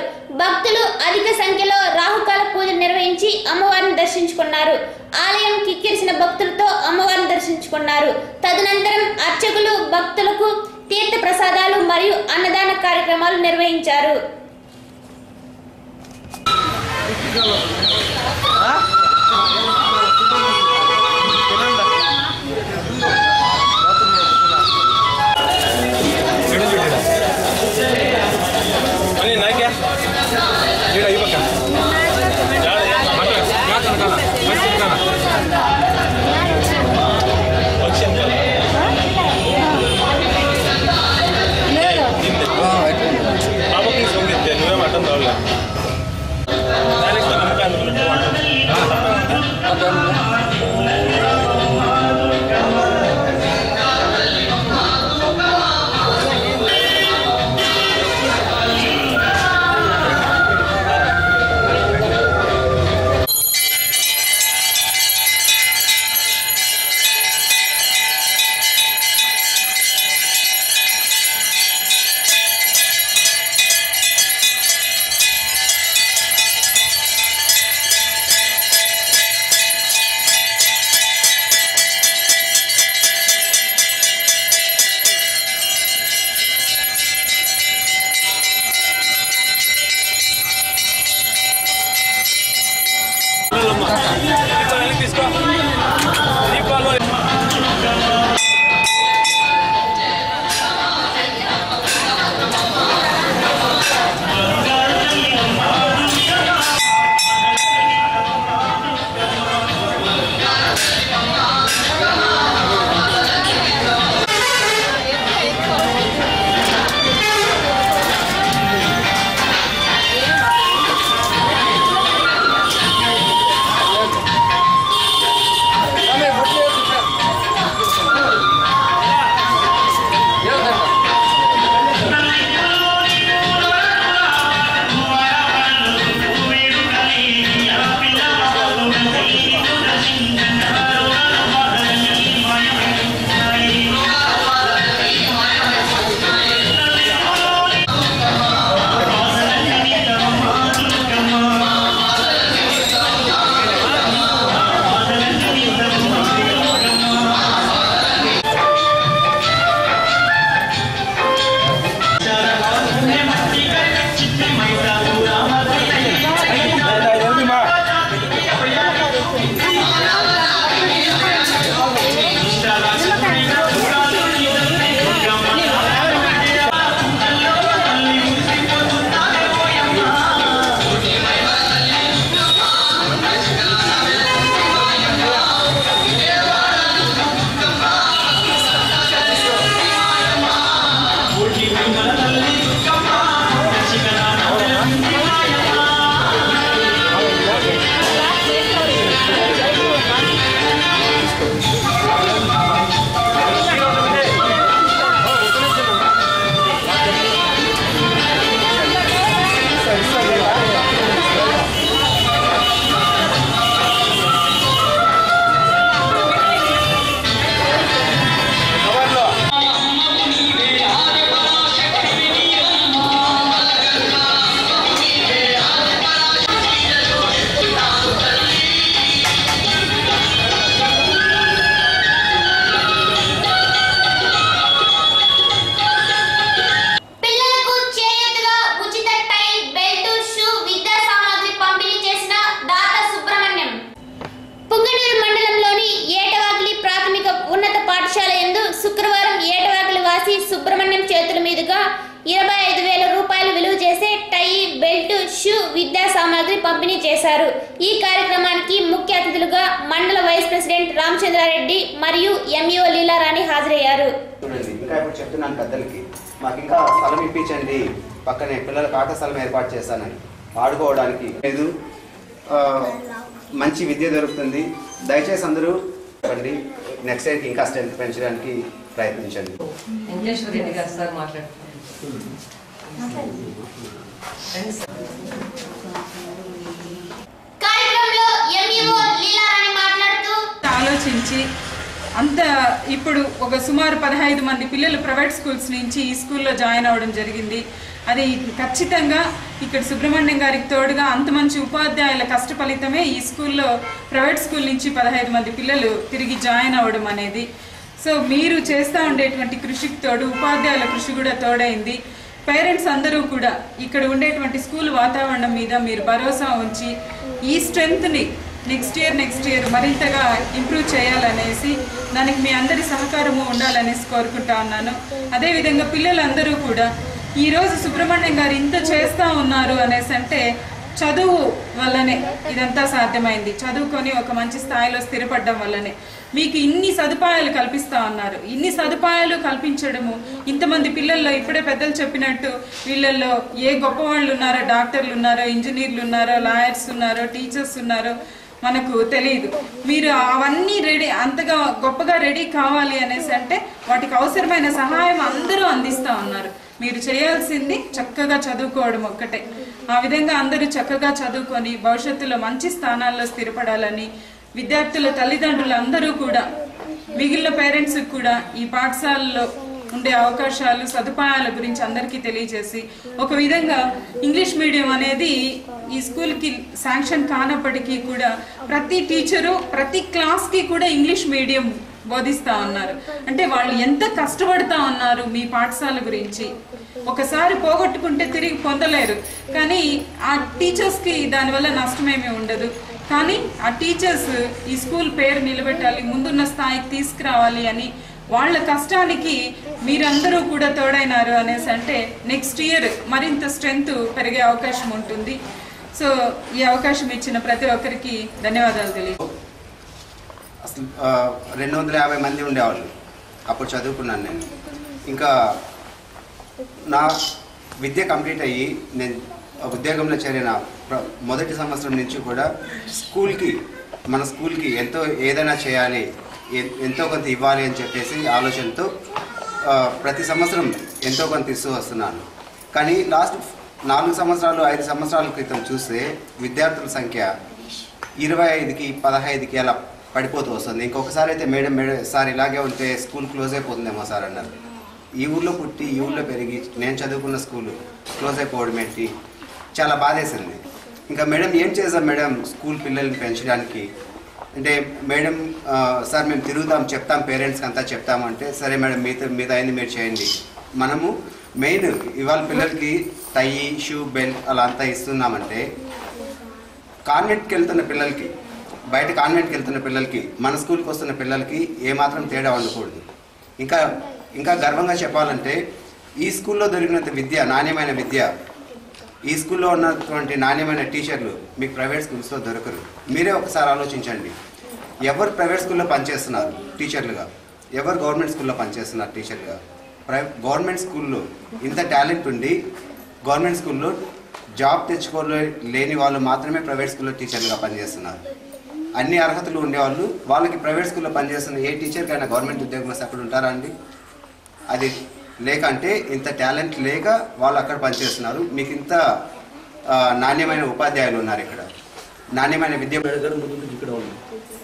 భక్తులు అధిక సంఖ్యలో రాహుకాల పూజలు నిర్వహించి అమ్మవారిని దర్శించుకున్నారు ఆలయం కిక్కిరిసిన భక్తులతో అమ్మవారిని దర్శించుకున్నారు తదనంతరం అర్చకులు భక్తులకు తీర్థ ప్రసాదాలు మరియు అన్నదాన కార్యక్రమాలు నిర్వహించారు అని నాకే ఇక్కడ ఈ పక్క నువ్వేం అడ్డం రావులే దానికి నమ్మకాన్ని తీసుకో దీపాలు పిల్లలకు చేయూతగా ఉచిత టై బెల్ట్ షూ విద్యా సామాగ్రి పంపిణీ చేసిన దాత సుబ్రహ్మణ్యం పుంగనూరు మండలంలోని ఏటవాకిలి ప్రాథమిక ఉన్నత పాఠశాల యందు శుక్రవారం ఏటవాకిలి వాసి సుబ్రహ్మణ్యం చేతుల మీదుగా ఇరవై ఐదు వేల రూపాయలు విలువ చేసే టై బెల్ట్ షూ విద్యా సామాగ్రి పంపిణీ చేశారు ఈ కార్యక్రమానికి ముఖ్య అతిథులుగా మండల వైస్ ప్రెసిడెంట్ రామచంద్రారెడ్డి మరియు ఎంఈఓ లీలారాణి హాజరయ్యారు చూడండి ఇంకా ఇప్పుడు చెప్తున్నాను పెద్దలకి మాకు ఇంకా స్థలం ఇప్పించండి పక్కనే పిల్లలకు ఆట స్థలం ఏర్పాటు చేస్తానని ఆడుకోవడానికి లేదు ఆ, మంచి విద్య దొరుకుతుంది దయచేసి అందరూ చెప్పండి నెక్స్ట్ టైంకి ఇంకా స్ట్రెంత్ పెంచడానికి ప్రయత్నించండి వెంకటేశ్వర రెడ్డి గారు సార్ మాట్లాడుతున్నారు రండి సార్. కార్యక్రమంలో ఎంఈఓ లీలారాణి మాట్లాడుతూ ఆలోచించి అంత ఇప్పుడు ఒక సుమారు పదహైదు మంది పిల్లలు ప్రైవేట్ స్కూల్స్ నుంచి ఈ స్కూల్లో జాయిన్ అవ్వడం జరిగింది అది ఖచ్చితంగా ఇక్కడ సుబ్రహ్మణ్యం గారికి తోడుగా అంత మంచి ఉపాధ్యాయుల కష్ట ఫలితమే ఈ స్కూల్లో ప్రైవేట్ స్కూల్ నుంచి పదహైదు మంది పిల్లలు తిరిగి జాయిన్ అవ్వడం అనేది సో మీరు చేస్తూ ఉండేటువంటి కృషికి తోడు ఉపాధ్యాయుల కృషి కూడా తోడైంది పేరెంట్స్ అందరూ కూడా ఇక్కడ ఉండేటువంటి స్కూల్ వాతావరణం మీద మీరు భరోసా ఉంచి ఈ స్ట్రెంగ్త్ని నెక్స్ట్ ఇయర్ నెక్స్ట్ ఇయర్ మరింతగా ఇంప్రూవ్ చేయాలనేసి దానికి మీ అందరి సహకారము ఉండాలనేసి కోరుకుంటా ఉన్నాను అదేవిధంగా పిల్లలందరూ కూడా ఈరోజు సుబ్రహ్మణ్యం గారు ఇంత చేస్తూ ఉన్నారు అనేసి అంటే చదువు వల్లనే ఇదంతా సాధ్యమైంది చదువుకొని ఒక మంచి స్థాయిలో స్థిరపడడం వల్లనే మీకు ఇన్ని సదుపాయాలు కల్పిస్తా ఉన్నారు ఇన్ని సదుపాయాలు కల్పించడము ఇంతమంది పిల్లల్లో ఇప్పుడే పెద్దలు చెప్పినట్టు వీళ్ళల్లో ఏ గొప్ప వాళ్ళు ఉన్నారో డాక్టర్లు ఉన్నారో ఇంజనీర్లు ఉన్నారో లాయర్స్ ఉన్నారో టీచర్స్ ఉన్నారో మనకు తెలియదు మీరు అవన్నీ రెడీ అంతగా గొప్పగా రెడీ కావాలి అనేసి అంటే వాటికి అవసరమైన సహాయం అందరూ అందిస్తూ ఉన్నారు మీరు చేయాల్సింది చక్కగా చదువుకోవడం ఒక్కటే ఆ విధంగా అందరూ చక్కగా చదువుకొని భవిష్యత్తులో మంచి స్థానాల్లో స్థిరపడాలని విద్యార్థుల తల్లిదండ్రులు అందరూ కూడా మిగిలిన పేరెంట్స్ కూడా ఈ పాఠశాలలో ఉండే అవకాశాలు సదుపాయాల గురించి అందరికీ తెలియజేసి ఒక విధంగా ఇంగ్లీష్ మీడియం అనేది ఈ స్కూల్కి శాంక్షన్ కానప్పటికీ కూడా ప్రతి టీచరు ప్రతి క్లాస్కి కూడా ఇంగ్లీష్ మీడియం బోధిస్తా ఉన్నారు అంటే వాళ్ళు ఎంత కష్టపడతా ఉన్నారు మీ పాఠశాల గురించి ఒకసారి పోగొట్టుకుంటే తిరిగి పొందలేరు కానీ ఆ టీచర్స్కి దానివల్ల నష్టమేమీ ఉండదు కానీ ఆ టీచర్స్ ఈ స్కూల్ పేరు నిలబెట్టాలి ముందున్న స్థాయికి తీసుకురావాలి అని వాళ్ళ కష్టానికి మీరందరూ కూడా తోడైనారు అనేసి అంటే నెక్స్ట్ ఇయర్ మరింత స్ట్రెంగ్త్ పెరిగే అవకాశం ఉంటుంది సో ఈ అవకాశం ఇచ్చిన ప్రతి ఒక్కరికి ధన్యవాదాలు తెలియదు అసలు ఆ, రెండు వందల యాభై మంది ఉండేవాళ్ళు అప్పుడు చదువుకున్నాను నేను ఇంకా నా విద్య కంప్లీట్ అయ్యి నేను ఉద్యోగంలో చేరిన ప్ర- మొదటి సంవత్సరం నుంచి కూడా స్కూల్కి మన స్కూల్కి ఎంతో ఏదైనా చేయాలి ఎ- ఎంతో కొంత ఇవ్వాలి అని చెప్పేసి ఆలోచనతో ఆ, ప్రతి సంవత్సరం ఎంతో కొంత ఇస్తూ వస్తున్నాను కానీ లాస్ట్ నాలుగు సంవత్సరాలు ఐదు సంవత్సరాల క్రితం చూస్తే విద్యార్థుల సంఖ్య ఇరవై ఐదుకి పదహైదుకి అలా పడిపోతూ వస్తుంది ఇంకొకసారి అయితే మేడం మేడం సార్ ఇలాగే ఉంటే స్కూల్ క్లోజ్ అయిపోతుందేమో సార్ అన్నారు ఈ ఊర్లో పుట్టి ఈ ఊర్లో పెరిగి నేను చదువుకున్న స్కూల్ క్లోజ్ అయిపోవడం ఏంటి చాలా బాధేసింది ఇంకా మేడం ఏం చేసాం మేడం స్కూల్ పిల్లల్ని పెంచడానికి అంటే మేడం ఆ, సార్ మేము తిరుగుతాం చెప్తాం పేరెంట్స్కి అంతా చెప్తాము అంటే సరే మేడం మీతో మీద అయింది మీరు చేయండి మనము మెయిన్ ఇవాళ పిల్లలకి టై షూ బెల్ట్ అలా అంతా ఇస్తున్నామంటే కాన్వెంట్కి వెళ్తున్న పిల్లలకి బయట కాన్వెంట్కి వెళ్తున్న పిల్లలకి మన స్కూల్కి వస్తున్న పిల్లలకి ఏమాత్రం తేడా ఉండకూడదు ఇంకా ఇంకా గర్వంగా చెప్పాలంటే ఈ స్కూల్లో దొరికినంత విద్య నాణ్యమైన విద్య ఈ స్కూల్లో ఉన్నటువంటి నాణ్యమైన టీచర్లు మీకు ప్రైవేట్ స్కూల్స్లో దొరకరు మీరే ఒకసారి ఆలోచించండి ఎవరు ప్రైవేట్ స్కూల్లో పనిచేస్తున్నారు టీచర్లుగా ఎవరు గవర్నమెంట్ స్కూల్లో పనిచేస్తున్నారు టీచర్లుగా ప్రై గవర్నమెంట్ స్కూల్లో ఇంత టాలెంట్ ఉండి గవర్నమెంట్ స్కూల్లో జాబ్ తెచ్చుకోలే లేని వాళ్ళు మాత్రమే ప్రైవేట్ స్కూల్లో టీచర్లుగా పనిచేస్తున్నారు అన్ని అర్హతలు ఉండేవాళ్ళు వాళ్ళకి ప్రైవేట్ స్కూల్లో పనిచేస్తున్న ఏ టీచర్కైనా గవర్నమెంట్ ఉద్యోగం వస్తే అక్కడ ఉంటారా అండి అది లేక అంటే ఇంత టాలెంట్ లేక వాళ్ళు అక్కడ పనిచేస్తున్నారు మీకు ఇంత ఆ, నాణ్యమైన ఉపాధ్యాయులు ఉన్నారు ఇక్కడ నాణ్యమైన విద్య మేడం గారు ముందు నుంచి ఇక్కడ ఉంది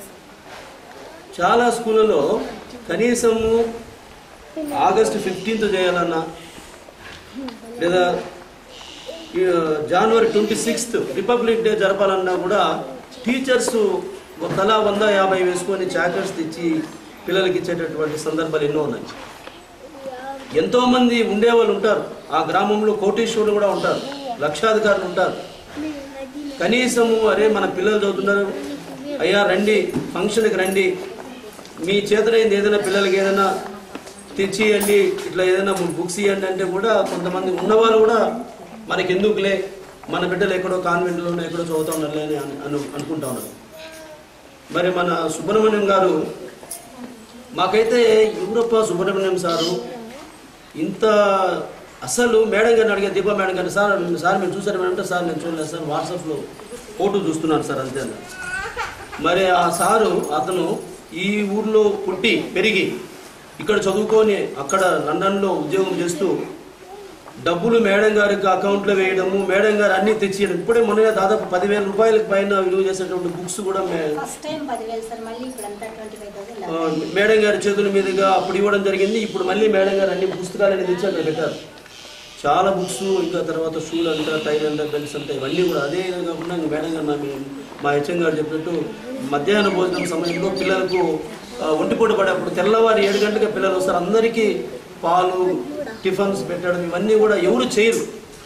చాలా స్కూళ్ళలో కనీసము ఆగస్టు ఫిఫ్టీన్త్ చేయాలన్నా లేదా ఈ January twenty sixth republic day జరపాలన్నా కూడా టీచర్స్ ఒక తలా వంద యాభై వేసుకొని చాకర్స్ తెచ్చి పిల్లలకి ఇచ్చేటటువంటి సందర్భాలు ఎన్నో ఉన్నాయి ఎంతోమంది ఉండేవాళ్ళు ఉంటారు ఆ గ్రామంలో కోటీశ్వరులు కూడా ఉంటారు లక్షాధికారులు ఉంటారు కనీసము అరే మన పిల్లలు చదువుతున్నారు అయ్యా రండి ఫంక్షన్కి రండి మీ చేతనైంది ఏదైనా పిల్లలకి ఏదైనా తెచ్చి ఇవ్వండి ఇట్లా ఏదైనా బుక్స్ ఇవ్వండి అంటే కూడా కొంతమంది ఉన్నవాళ్ళు కూడా మనకి ఎందుకులే మన బిడ్డలు ఎక్కడో కాన్వెంట్లోనో ఎక్కడో చదువుతా ఉన్నారులే అని అను అను- అనుకుంటా ఉన్నారు మరి మన సుబ్రహ్మణ్యం గారు మాకైతే యూరప్ప సుబ్రహ్మణ్యం సారు ఇంత అసలు మేడం గారిని అడిగే దీపా మేడం గారిని సార్ సార్ మీరు చూసారు మేడం అంటే సార్ నేను చూడలేదు సార్ వాట్సాప్లో ఫోటో చూస్తున్నాను సార్ అంతే అన్నారు. మరి ఆ సారు అతను ఈ ఊర్లో పుట్టి పెరిగి ఇక్కడ చదువుకొని అక్కడ లండన్లో ఉద్యోగం చేస్తూ డబ్బులు మేడం గారికి అకౌంట్లో వేయడము మేడం గారు అన్నీ తెచ్చియడం ఇప్పుడే మొన్న దాదాపు పదివేల రూపాయలకు పైన విలువ చేసేటువంటి బుక్స్ కూడా మే ఫస్ట్ టైం పదివేలు సార్ మళ్ళీ ఇప్పుడు అంతా twenty five ah, thousand madam గారి చేతుల మీదుగా అప్పుడు ఇవ్వడం జరిగింది ఇప్పుడు మళ్ళీ మేడం గారు అన్ని పుస్తకాలు అనేది తెచ్చి అక్కడ పెట్టారు చాలా బుక్స్ ఇంకా తర్వాత షూలు అంట టైల్ అంట బెల్ట్స్ అంట ఇవన్నీ కూడా అదే కాకుండా ఇంకా మేడం గారు మా మా హెచ్ఎం గారు చెప్పినట్టు మధ్యాహ్న భోజనం సమయంలో పిల్లలకు ఆ, ఒంటిపూట పడేప్పుడు తెల్లవారి ఏడు గంటలకు పిల్లలు వస్తారు అందరికీ పాలు టిఫిన్స్ పెట్టడం ఇవన్నీ కూడా ఎవరు చేయరు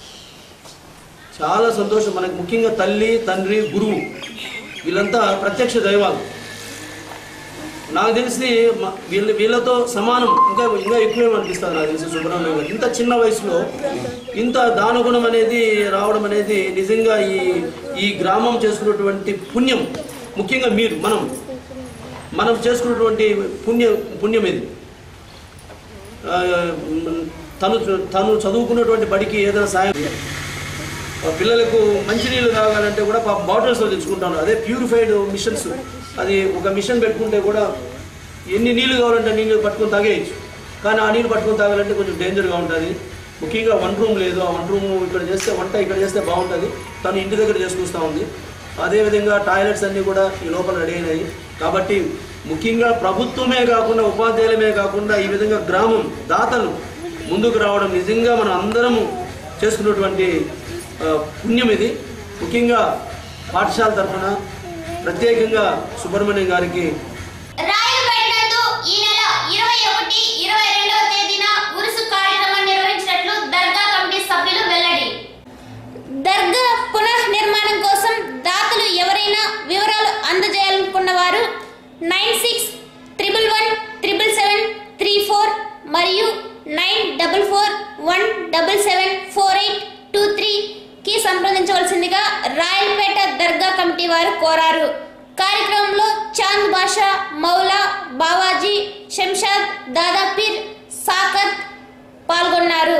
చాలా సంతోషం మనకు ముఖ్యంగా తల్లి తండ్రి గురువు వీళ్ళంతా ప్రత్యక్ష దైవాలు నాకు తెలిసి మ- వీళ్ళ వీళ్ళతో సమానం ఇంకా ఇంకా ఎక్కువే అనిపిస్తుంది నాకు తెలిసి సుబ్రహ్మణ్యం గారు ఇంత చిన్న వయసులో ఇంత దానగుణం అనేది రావడం అనేది నిజంగా ఈ ఈ గ్రామం చేసుకున్నటువంటి పుణ్యం ముఖ్యంగా మీరు మనం మనం చేసుకున్నటువంటి పుణ్య పుణ్యం ఇది ఆ, తను తను చదువుకున్నటువంటి బడికి ఏదైనా సాయం ఆ పిల్లలకు మంచినీళ్ళు తాగాలంటే కూడా పాప బాటిల్స్లో తెచ్చుకుంటాను అదే ప్యూరిఫైడ్ మిషన్స్ అది ఒక మిషన్ పెట్టుకుంటే కూడా ఎన్ని నీళ్ళు కావాలంటే నీళ్ళు పట్టుకొని తాగేయచ్చు కానీ ఆ నీళ్ళు పట్టుకొని తాగాలంటే కొంచెం డేంజర్గా ఉంటుంది ముఖ్యంగా వన్ రూమ్ లేదు ఆ వన్ రూమ్ ఇక్కడ చేస్తే వంట ఇక్కడ చేస్తే బాగుంటుంది తను ఇంటి దగ్గర చేసుకొస్తూ ఉంది అదేవిధంగా టాయిలెట్స్ అన్నీ కూడా ఈ లోపల రెడీ అయినాయి కాబట్టి ముఖ్యంగా ప్రభుత్వమే కాకుండా ఉపాధ్యాయులమే కాకుండా ఈ విధంగా గ్రామం దాతలు ముందుకు రావడం నిజంగా మనం అందరము చేసుకున్నటువంటి ఆ, పుణ్యం ఇది ముఖ్యంగా పాఠశాల తరఫున ప్రత్యేకంగా సుబ్రహ్మణ్యం గారికి రాయలపేట నందు ఈ నెల ఇరవై ఒకటి ఇరవై రెండవ తేదీన ఉరుసు కార్యక్రమం నిర్వహించినట్లు దర్గా కమిటీ సభ్యులు వెల్లడి దర్గా పునః నిర్మాణం కోసం దాతలు ఎవరైనా వివరాలు అందజేయాలనుకున్న వారు nine six triple one triple seven three four మరియు nine double four one double seven four eight two three కి సంప్రదించవలసిందిగా రాయలపేట దర్గా కమిటీ వారు కోరారు కార్యక్రమంలో చాంద్ బాషా మౌలా బావాజీ శంషాద్ దాదాపీర్ సాకత్ పాల్గొన్నారు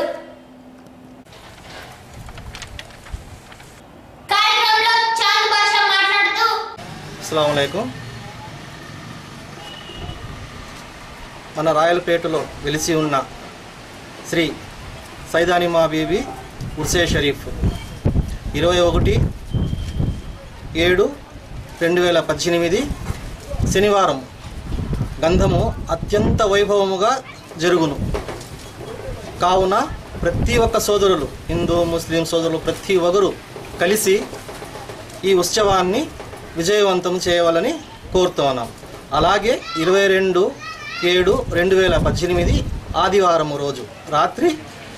కార్యక్రమంలో చాంద్ బాషా మాట్లాడుతూ అస్సలం మన రాయలపేటలో వెలిసి ఉన్న శ్రీ సైదానిమా బీబీ ఉర్సే షరీఫ్ ఇరవై ఒకటి ఏడు రెండు వేల పద్దెనిమిది శనివారం గంధము అత్యంత వైభవముగా జరుగును కావున ప్రతి ఒక్క సోదరులు హిందూ ముస్లిం సోదరులు ప్రతి ఒక్కరు కలిసి ఈ ఉత్సవాన్ని విజయవంతం చేయవాలని కోరుతున్నాం అలాగే ఇరవై రెండు ఏడు రెండు వేల పద్దెనిమిది ఆదివారం రోజు రాత్రి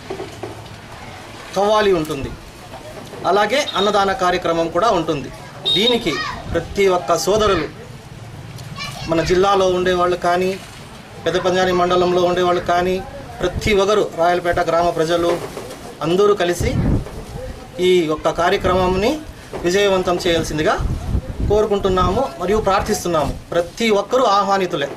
కవ్వాలి ఉంటుంది అలాగే అన్నదాన కార్యక్రమం కూడా ఉంటుంది దీనికి ప్రతి ఒక్క సోదరులు మన జిల్లాలో ఉండేవాళ్ళు కానీ పెద్ద పంజాని మండలంలో ఉండేవాళ్ళు కానీ ప్రతి ఒక్కరు రాయలపేట గ్రామ ప్రజలు అందరూ కలిసి ఈ యొక్క కార్యక్రమంని విజయవంతం చేయాల్సిందిగా కోరుకుంటున్నాము మరియు ప్రార్థిస్తున్నాము ప్రతి ఒక్కరూ ఆహ్వానితులే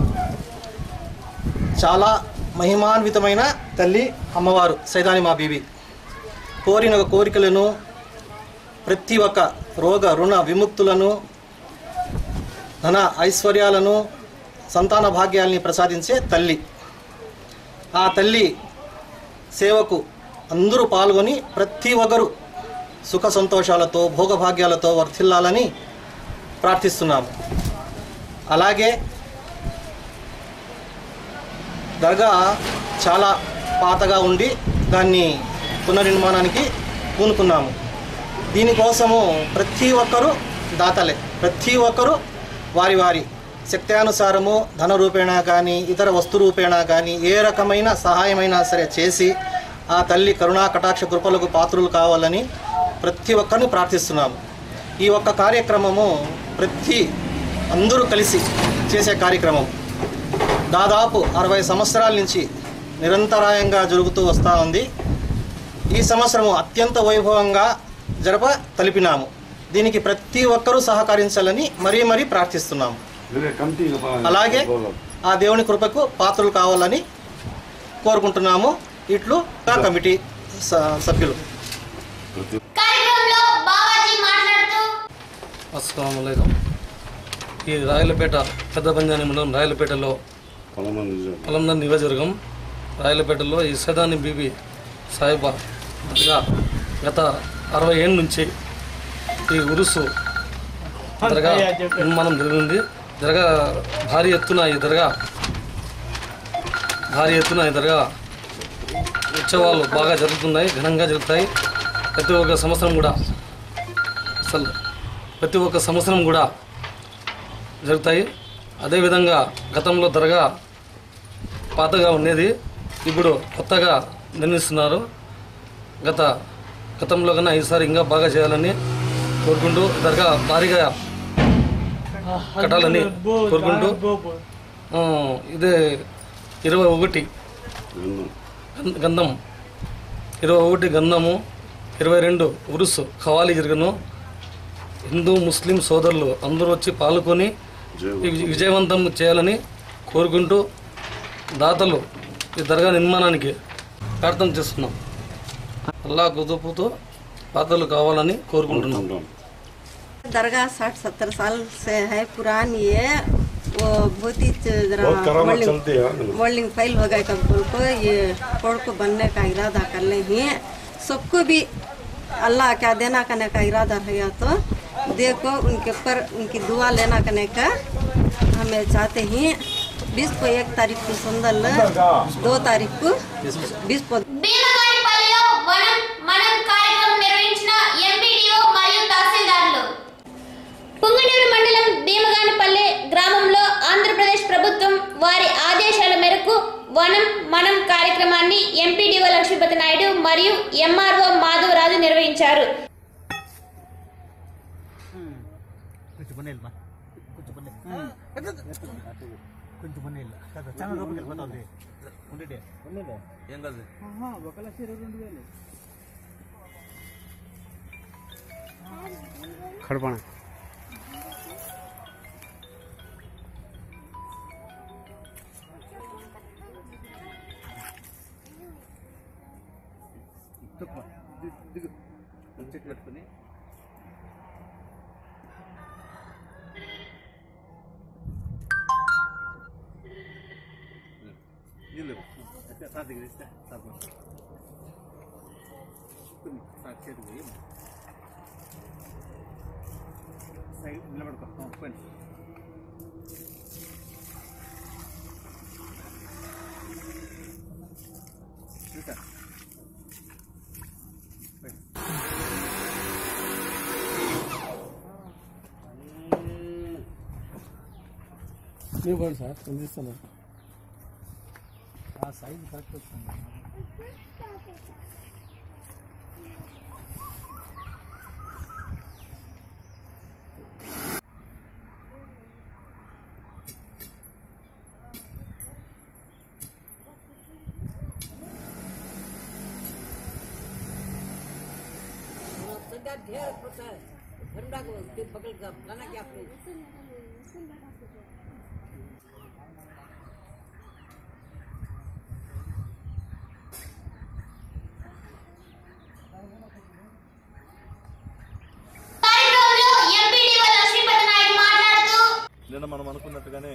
చాలా మహిమాన్వితమైన తల్లి అమ్మవారు సైదాని మా బీబీ కోరిన కోరికలను ప్రతి ఒక్క రోగ రుణ విముక్తులను ధన ఐశ్వర్యాలను సంతాన భాగ్యాల్ని ప్రసాదించే తల్లి ఆ తల్లి సేవకు అందరూ పాల్గొని ప్రతి ఒక్కరు సుఖ సంతోషాలతో భోగభాగ్యాలతో వర్ధిల్లాలని ప్రార్థిస్తున్నాము అలాగే దర్గా చాలా పాతగా ఉండి దాన్ని పునర్నిర్మాణానికి పూనుకున్నాము దీనికోసము ప్రతి ఒక్కరూ దాతలే ప్రతి ఒక్కరూ వారి వారి శక్త్యానుసారము ధన రూపేణా కానీ ఇతర వస్తు రూపేణా కానీ ఏ రకమైన సహాయమైనా సరే చేసి ఆ తల్లి కరుణా కటాక్ష కృపలకు పాత్రులు కావాలని ప్రతి ఒక్కరిని ప్రార్థిస్తున్నాము ఈ ఒక్క కార్యక్రమము ప్రతి అందరూ కలిసి చేసే కార్యక్రమం దాదాపు అరవై సంవత్సరాల నుంచి నిరంతరాయంగా జరుగుతూ వస్తూ ఉంది ఈ సంవత్సరము అత్యంత వైభవంగా జరప తలిపినాము దీనికి ప్రతి ఒక్కరూ సహకరించాలని మరీ మరీ ప్రార్థిస్తున్నాము అలాగే ఆ దేవుని కృపకు పాత్రలు కావాలని కోరుకుంటున్నాము ఇట్లు ఆ కమిటీ స- సభ్యులు కార్యక్రమంలో బావాజీ మాట్లాడుతూ అస్సలం ఈ రాయలపేట పెద్ద పంజాని మండలం రాయలపేటలో పొలందర్ నియోజకవర్గం రాయలపేటలో ఈ సదాని బీబీ సాయిబా దర్గా గత అరవై ఏళ్ళ నుంచి ఈ ఉరుసు దర్గా నిర్మాణం జరిగింది దర్గా భారీ ఎత్తున ఈ దర్గా భారీ ఎత్తున ఈ దర్గా ఉత్సవాలు బాగా జరుగుతున్నాయి ఘనంగా జరుగుతాయి ప్రతి ఒక్క సంవత్సరం కూడా అసలు ప్రతి ఒక్క సంవత్సరం కూడా జరుగుతాయి అదేవిధంగా గతంలో దర్గా పాతగా ఉండేది ఇప్పుడు కొత్తగా నిర్మిస్తున్నారు గత గతంలో కన్నా ఈసారి ఇంకా బాగా చేయాలని కోరుకుంటూ దర్గా భారీగా కట్టాలని కోరుకుంటూ ఆ, ఇదే ఇరవై ఒకటి గం- గంధం ఇరవై ఒకటి గంధము ఇరవై రెండు ఉరుసు ఖవాలి జరుగును హిందూ ముస్లిం సోదరులు అందరూ వచ్చి పాల్గొని ఈ విజ- విజయవంతం చేయాలని కోరుకుంటూ దాతలు ఈ దర్గా నిర్మాణానికి ప్రార్థన చేస్తున్నాం అల్లా కుదుపుతో పాత్రలు కావాలని కోరుకుంటున్నాం दरगाह साठ सत्तर साल से है पुरानी है वो बहुत ही जरा बहुत करामत मोल्डिंग- चलती है ना। मोल्डिंग फैल हो गए कब्बुल को ये कोड़ को बनने का इरादा कर ले हैं सबको भी अल्लाह क्या देना करने का इरादा रहेगा तो देखो उनके ऊपर उनकी दुआ लेना करने का हमें चाहते हैं बीस को एक तारीख को सुंदर दो तारीख को बीस को భీమగానిపల్లిలో వనం మనం కార్యక్రమం నిర్వహించిన ఎంపీడీఓ మరియు తహసీల్దార్లు పుంగనూరు మండలం భీమగానిపల్లి గ్రామంలో ఆంధ్రప్రదేశ్ ప్రభుత్వం వారి ఆదేశాల మేరకు వనం మనం కార్యక్రమాన్ని ఎంపీడీఓ లక్ష్మీపతి నాయుడు మరియు ఎంఆర్ఓ మాధవరాజు నిర్వహించారు సార్ పంపిస్తాను కార్యక్రమంలో ఎంపీడీఓ లక్ష్మీపతి నాయుడు మాట్లాడుతూ నిన్న మనం అనుకున్నట్టుగానే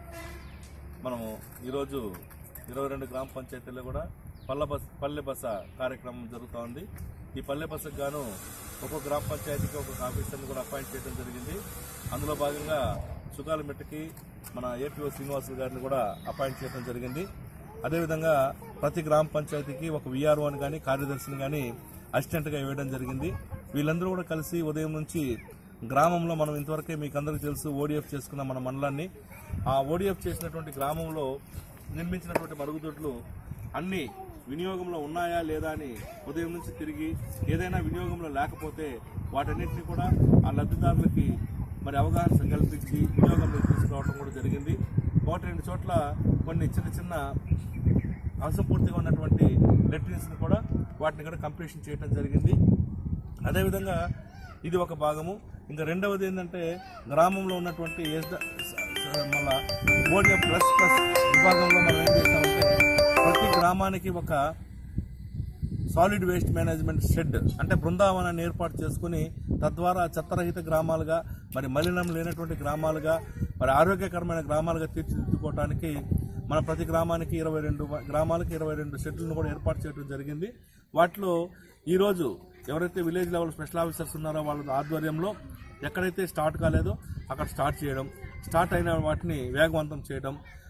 మనము ఈరోజు ఇరవై రెండు గ్రామ పంచాయతీల్లో కూడా పల్లె బస్ పల్లె బస కార్యక్రమం జరుగుతూ ఉంది ఈ పల్లె బస్సుకు గాను ఒక్కొక్క గ్రామ పంచాయతీకి ఒక్కొక్క ఆఫీసర్ని కూడా అపాయింట్ చేయడం జరిగింది అందులో భాగంగా సుగాలమెట్టకి మన ఏపీఓ శ్రీనివాసులు గారిని కూడా అపాయింట్ చేయడం జరిగింది అదేవిధంగా ప్రతి గ్రామ పంచాయతీకి ఒక విఆర్ఓని కానీ కార్యదర్శిని కానీ అసిస్టెంట్గా ఇవ్వడం జరిగింది వీళ్ళందరూ కూడా కలిసి ఉదయం నుంచి గ్రామంలో మనం ఇంతవరకే మీకు అందరికీ తెలుసు ఓడిఎఫ్ చేసుకున్న మన మండలాన్ని ఆ ఓడిఎఫ్ చేసినటువంటి గ్రామంలో నిర్మించినటువంటి మరుగుదొడ్లు అన్ని వినియోగంలో ఉన్నాయా లేదా అని ఉదయం నుంచి తిరిగి ఏదైనా వినియోగంలో లేకపోతే వాటన్నిటిని కూడా ఆ లబ్ధిదారులకి మరి అవగాహన కల్పించి వినియోగంలోకి తీసుకురావడం కూడా జరిగింది ఒకటి రెండు చోట్ల కొన్ని చిన్న చిన్న అసంపూర్తిగా ఉన్నటువంటి లెట్రిన్స్ని కూడా వాటిని కూడా కంప్లీషన్ చేయడం జరిగింది అదేవిధంగా ఇది ఒక భాగము ఇంకా రెండవది ఏంటంటే గ్రామంలో ఉన్నటువంటి ఎస్ద- స- స- మళ్ళా బోర్డు ప్లస్ ప్లస్ విభాగంలో మనం ఏం చేస్తామంటే ప్రతి గ్రామానికి ఒక సాలిడ్ వేస్ట్ మేనేజ్మెంట్ షెడ్ అంటే బృందావనాన్ని ఏర్పాటు చేసుకుని తద్వారా చెత్తరహిత గ్రామాలుగా మరి మలినం లేనటువంటి గ్రామాలుగా మరి ఆరోగ్యకరమైన గ్రామాలుగా తీర్చిదిద్దుకోవడానికి మన ప్రతి గ్రామానికి ఇరవై రెండు గ్రామాలకు ఇరవై రెండు షెడ్లను కూడా ఏర్పాటు చేయడం జరిగింది వాటిలో ఈరోజు ఎవరైతే విలేజ్ లెవెల్ స్పెషల్ ఆఫీసర్స్ ఉన్నారో వాళ్ళ ఆధ్వర్యంలో ఎక్కడైతే స్టార్ట్ కాలేదో అక్కడ స్టార్ట్ చేయడం స్టార్ట్ అయిన వాటిని వేగవంతం చేయడం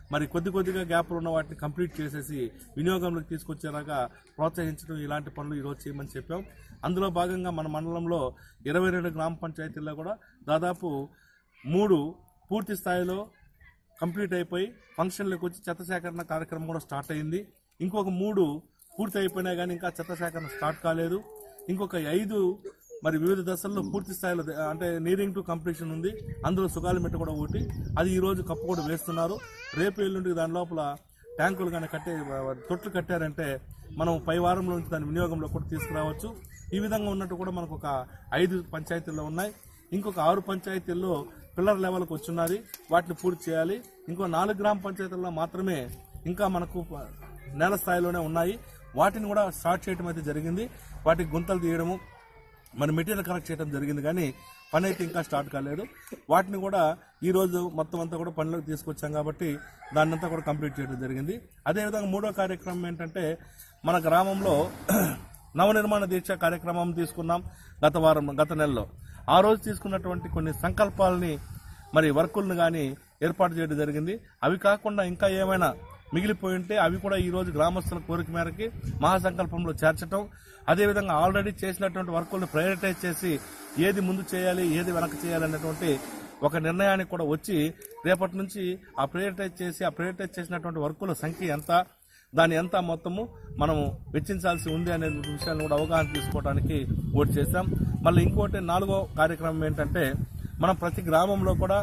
మరి కొద్ది కొద్దిగా గ్యాప్లు ఉన్న వాటిని కంప్లీట్ చేసేసి వినియోగంలోకి తీసుకొచ్చేలాగా ప్రోత్సహించడం ఇలాంటి పనులు ఈరోజు చేయమని చెప్పాం అందులో భాగంగా మన మండలంలో ఇరవై రెండు గ్రామ పంచాయతీల్లో కూడా దాదాపు మూడు పూర్తి స్థాయిలో కంప్లీట్ అయిపోయి ఫంక్షన్లకు వచ్చి చెత్త సేకరణ కార్యక్రమం కూడా స్టార్ట్ అయింది ఇంకొక మూడు పూర్తి అయిపోయినా కానీ ఇంకా చెత్త సేకరణ స్టార్ట్ కాలేదు ఇంకొక ఐదు మరి వివిధ దశల్లో పూర్తి స్థాయిలో ద- అంటే నీరింగ్ టు కంప్లీషన్ ఉంది అందులో సుగాలి మెట్ట కూడా ఒకటి అది ఈ రోజు కప్పు కూడా వేస్తున్నారు రేపు ఎల్లుండి దాని లోపల ట్యాంకులు కానీ కట్టే తొట్లు కట్టారంటే మనం పై వారంలో నుంచి దాని వినియోగంలో కూడా తీసుకురావచ్చు ఈ విధంగా ఉన్నట్టు కూడా మనకు ఒక ఐదు పంచాయతీల్లో ఉన్నాయి ఇంకొక ఆరు పంచాయతీల్లో పిల్లర్ లెవెల్కి వచ్చున్నది వాటిని పూర్తి చేయాలి ఇంకో నాలుగు గ్రామ పంచాయతీల్లో మాత్రమే ఇంకా మనకు ప- నేల స్థాయిలోనే ఉన్నాయి వాటిని కూడా స్టార్ట్ చేయడం అయితే జరిగింది వాటికి గుంతలు తీయడము మన మెటీరియల్ కనెక్ట్ చేయడం జరిగింది కానీ పని అయితే ఇంకా స్టార్ట్ కాలేదు వాటిని కూడా ఈ రోజు మొత్తం అంతా కూడా పనిలోకి తీసుకొచ్చాం కాబట్టి దాన్ని అంతా కూడా కంప్లీట్ చేయడం జరిగింది అదేవిధంగా మూడో కార్యక్రమం ఏంటంటే మన గ్రామంలో నవనిర్మాణ దీక్ష కార్యక్రమం తీసుకున్నాం గత వారం గత నెలలో ఆ రోజు తీసుకున్నటువంటి కొన్ని సంకల్పాలని మరి వర్కులను కానీ ఏర్పాటు చేయడం జరిగింది అవి కాకుండా ఇంకా ఏమైనా మిగిలిపోయి ఉంటే అవి కూడా ఈ రోజు గ్రామస్తుల కోరిక మేరకి మహాసంకల్పంలో చేర్చడం అదేవిధంగా ఆల్రెడీ చేసినటువంటి వర్కులను ప్రయారిటైజ్ చేసి ఏది ముందు చేయాలి ఏది వెనక చేయాలి అనేటువంటి ఒక నిర్ణయానికి కూడా వచ్చి రేపటి నుంచి ఆ ప్రయారిటైజ్ చేసి ఆ ప్రయారిటైజ్ చేసినటువంటి వర్కుల సంఖ్య ఎంత దాని ఎంత మొత్తము మనము వెచ్చించాల్సి ఉంది అనే విషయాన్ని కూడా అవగాహన తీసుకోవడానికి ఓటు చేశాం మళ్ళీ ఇంకోటి నాలుగో కార్యక్రమం ఏంటంటే మనం ప్రతి గ్రామంలో కూడా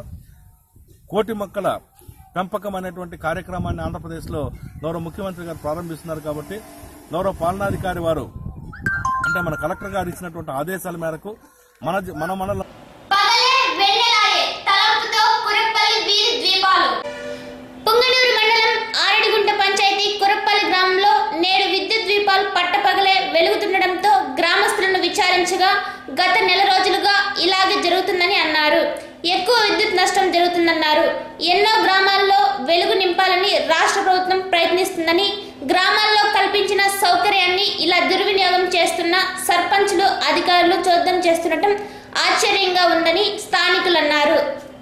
కోటి మొక్కల పెంపకం అనేటువంటి కార్యక్రమాన్ని ఆంధ్రప్రదేశ్లో గౌరవ ముఖ్యమంత్రి గారు ప్రారంభిస్తున్నారు కాబట్టి గౌరవ పాలనాధికారి వారు అంటే మన కలెక్టర్ గారు ఇచ్చినటువంటి ఆదేశాల మేరకు మన జ- మన మండలం పగలే వెన్నెలాయే తలంపుతో కురప్పల్లి వీధి ద్వీపాలు పుంగనూరు మండలం ఆరడిగుంట పంచాయతీ కురప్పల్లి గ్రామంలో నేడు విద్యుత్ ద్వీపాలు పట్టపగలే వెలుగుతుండటంతో గ్రామస్తులను విచారించగా గత నెల రోజులుగా ఇలాగే జరుగుతుందని అన్నారు ఎక్కువ విద్యుత్ నష్టం జరుగుతుందన్నారు ఎన్నో గ్రామాల్లో వెలుగు నింపాలని రాష్ట్ర ప్రభుత్వం ప్రయత్నిస్తుందని గ్రామాల్లో కల్పించిన సౌకర్యాన్ని ఇలా దుర్వినియోగం చేస్తున్న సర్పంచులు అధికారులు చోద్యం చేస్తుండటం ఆశ్చర్యంగా ఉందని స్థానికులు అన్నారు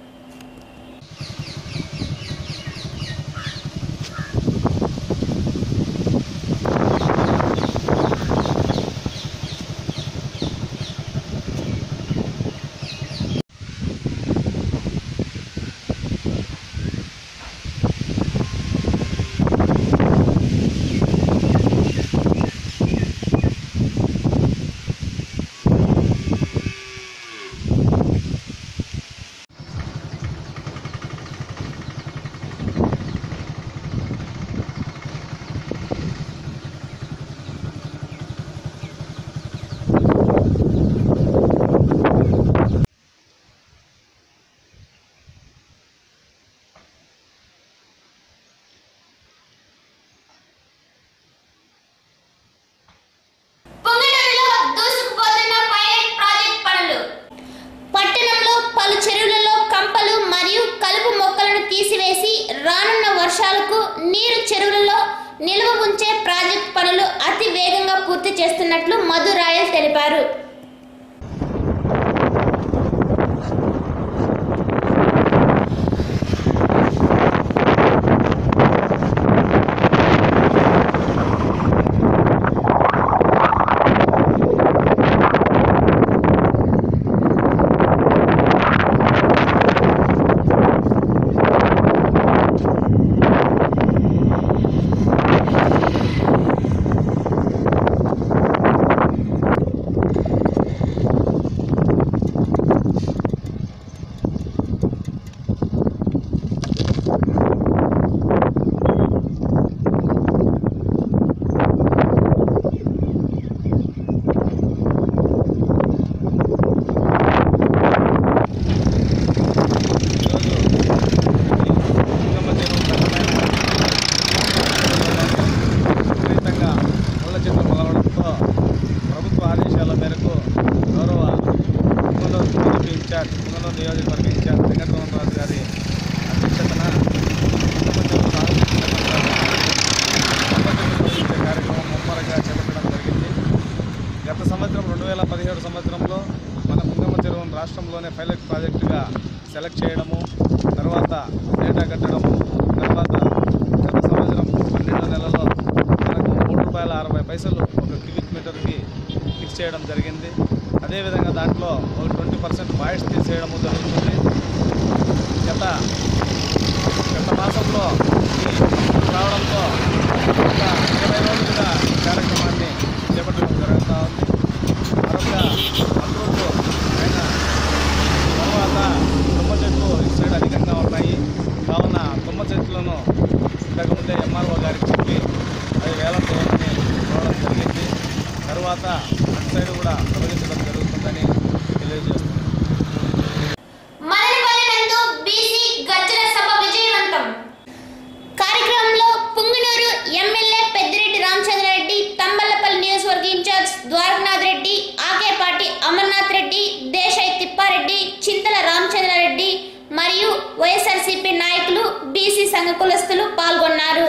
పొంగనూరులో దూసుకుపోతున్న పైలట్ ప్రాజెక్ట్ పనులు పట్టణంలో పలు చెరువులలో కంపలు మరియు కలుపు మొక్కలను తీసివేసి రానున్న వర్షాలకు నీరు చెరువులలో నిల్వ ఉంచే ప్రాజెక్ట్ పనులు అతి వేగంగా పూర్తి చేస్తున్నట్లు మధు రాయల్ తెలిపారు విపరీతంగా ముళ్ళ చెట్లు మొదలవడంతో ప్రభుత్వ ఆదేశాల మేరకు గౌరవ పుంగనూరు టీడీపీ ఇన్ఛార్జ్ పుంగనూరు నియోజకవర్గ ఇన్ఛార్జ్ వెంకటరమణ రాజు గారి అధ్యక్షతన నిర్వహించే కార్యక్రమం ముమ్మరంగా చేపట్టడం జరిగింది గత సంవత్సరం రెండు వేల పదిహేడు సంవత్సరంలో మన కుంగమ్మ చెరువును రాష్ట్రంలోనే పైలట్ ప్రాజెక్టుగా సెలెక్ట్ చేయడము తర్వాత డేటా కట్టడము తర్వాత తర్వాత గత సంవత్సరం పన్నెండు నెలల్లో మనకు మూడు రూపాయల అరవై పైసలు ఒక క్యూబిక్ మీటర్కి ఫిక్స్ చేయడం జరిగింది అదేవిధంగా దాంట్లో ఒక ట్వంటీ పర్సెంట్ వాయిస్ తీసేయడము జరుగుతుంది గత గత మాసంలో ఈ రావడంతో ఒక ఇరవై రోజులుగా ఈ కార్యక్రమాన్ని చేపట్టడం జరుగుతూ ఉంది మరొక అప్రూవ్ అయిన తర్వాత తుమ్మ చెట్లు ఇటు సైడ్ అధికంగా ఉన్నాయి కావున తుమ్మ చెట్లను ఇంతకుముందే ఎంఆర్ఓ గారికి చెప్పి అవి వేలం చేయమని చూడడం జరిగింది తరువాత అటు సైడ్ కూడా తొలగించడం జరుగుతుందని తెలియజేస్తున్నాను మదనపల్లి నందు బీసీ గర్జన సభ విజయవంతం కార్యక్రమంలో పుంగనూరు ఎమ్మెల్యే పెద్దిరెడ్డి రామచంద్రారెడ్డి తంబల్లపల్లి నియోజకవర్గ ఇన్ఛార్జ్ ద్వారకనాథ్ రెడ్డి ఆకేపాటి అమర్నాథ్ రెడ్డి దేశాయ్ తిప్పారెడ్డి చింతల రామచంద్రారెడ్డి మరియు వైఎస్ఆర్సీపీ నాయకులు బీసీ సంఘ కులస్తులు పాల్గొన్నారు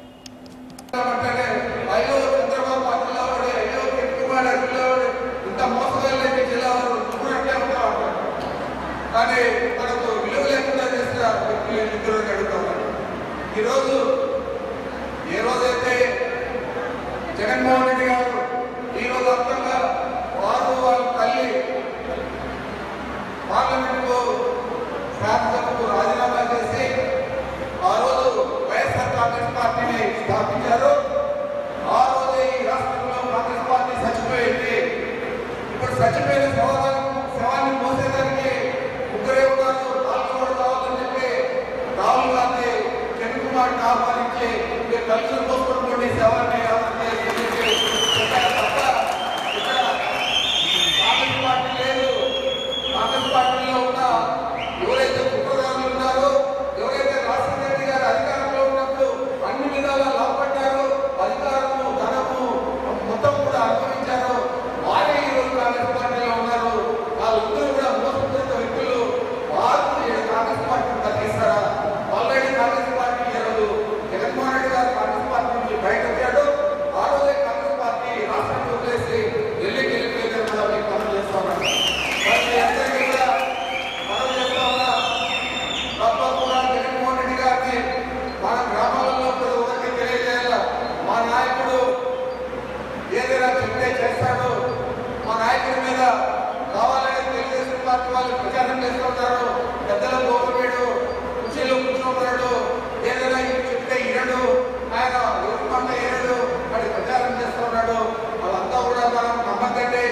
అయ్యో చంద్రబాబు పార్టీలో వాడు, అయ్యో కిట్టుబాటు అడ్డులో వాడు, ఇంత మోసగాళ్ళైతే జిల్లా వారు తుమ్మునట్లే ఉంటా ఉంటారు. కానీ మనకు విలువ లేకుండా చేసిన వ్యక్తులు ఇద్దరు అడుగుతా ఉన్నారు ఈరోజు ఏ రోజైతే జగన్మోహన్ రెడ్డి గారు ఈ రోజు అర్థంగా వారు వాళ్ళ తల్లి పార్లమెంటుకు శాసనసభకు రాజీనామా చేసి ఆ రోజు వైఎస్ఆర్ కాంగ్రెస్ పార్టీని స్థాపించారు ఆ రోజు ఈ రాష్ట్రంలో కాంగ్రెస్ పార్టీ చచ్చిపోయింది ఇప్పుడు చచ్చిపోయిన శవాలను శవాన్ని మోసేదానికి ముగ్గురే ఉన్నారు నాలుగు కూడా కావాలని చెప్పి రాహుల్ గాంధీ కిరణ్ కుమార్ ఆహ్వానించి మీరు కలిసి మోసుకుంటుకోండి శవాన్ని ఆహ్వానించి చెప్పారు తప్ప ఇక్కడ కాంగ్రెస్ పార్టీ లేదు కాంగ్రెస్ పార్టీలో ఉన్న ఎవరైతే కుట్రదారులు ఉన్నారో ఎవరైతే రాజశేఖర రెడ్డి గారు అధికారంలో ఉన్నప్పుడు అన్ని విధాలా లాభపడ్డారో అధికారము ధనము మొత్తం కూడా అనుభవించారో వారే ఈ రోజు కాంగ్రెస్ పార్టీలో ఉన్నారు వాళ్ళందరూ కూడా మోసపూరిత వ్యక్తులు వారు ఈడ కాంగ్రెస్ పార్టీని తగ్గిస్తారా ఆల్రెడీ కాంగ్రెస్ పార్టీ ఈరోజు జగన్మోహన్ రెడ్డి గారు కాంగ్రెస్ పార్టీ నుంచి బయట వచ్చాడు ఆ రోజే కాంగ్రెస్ పార్టీ రాష్ట్రాన్ని వదిలేసి ఢిల్లీకి వెళ్ళిపోయిందని కూడా మీకు మనం చేస్తా ఉన్నాం మరి మీ అందరికీ కూడా మనం చేస్తా ఉన్నా తప్పకుండా జగన్మోహన్ రెడ్డి గారిని మన గ్రామాలలో ప్రతి ఒక్కరికి తెలియజేయాల మా నాయకుడు ఏదైనా చెప్తే చేస్తాడు మా నాయకుడి మీద కావాలని తెలుగుదేశం పార్టీ వాళ్ళు ప్రచారం చేస్తుంటారు పెద్దల గోపమేడు కుర్చీలో కూర్చోమన్నాడు ఏదైనా ఇది చెప్తే ఇరడు ఆయన ఎవరి మాట ఏరడు అని ప్రచారం చేస్తున్నాడు వాళ్ళంతా కూడా మనం నమ్మకండి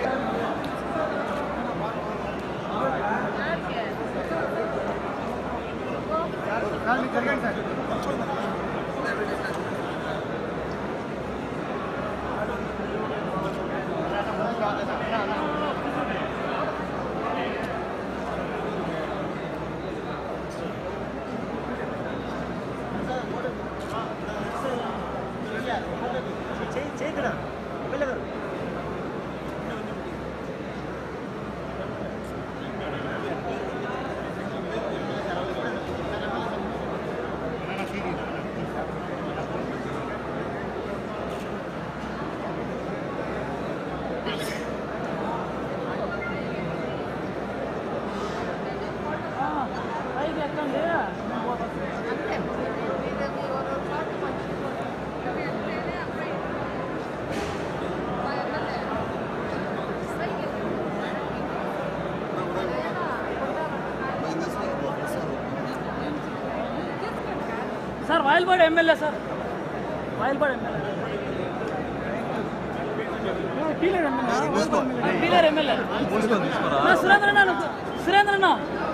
sir Vayalpadu MLA sir Vayalpadu MLA టీలర్ ఎమ్మెల్యే టీలర్ ఎమ్మెల్యే నా సురేంద్ర అన్న నువ్వు- సురేంద్ర అన్న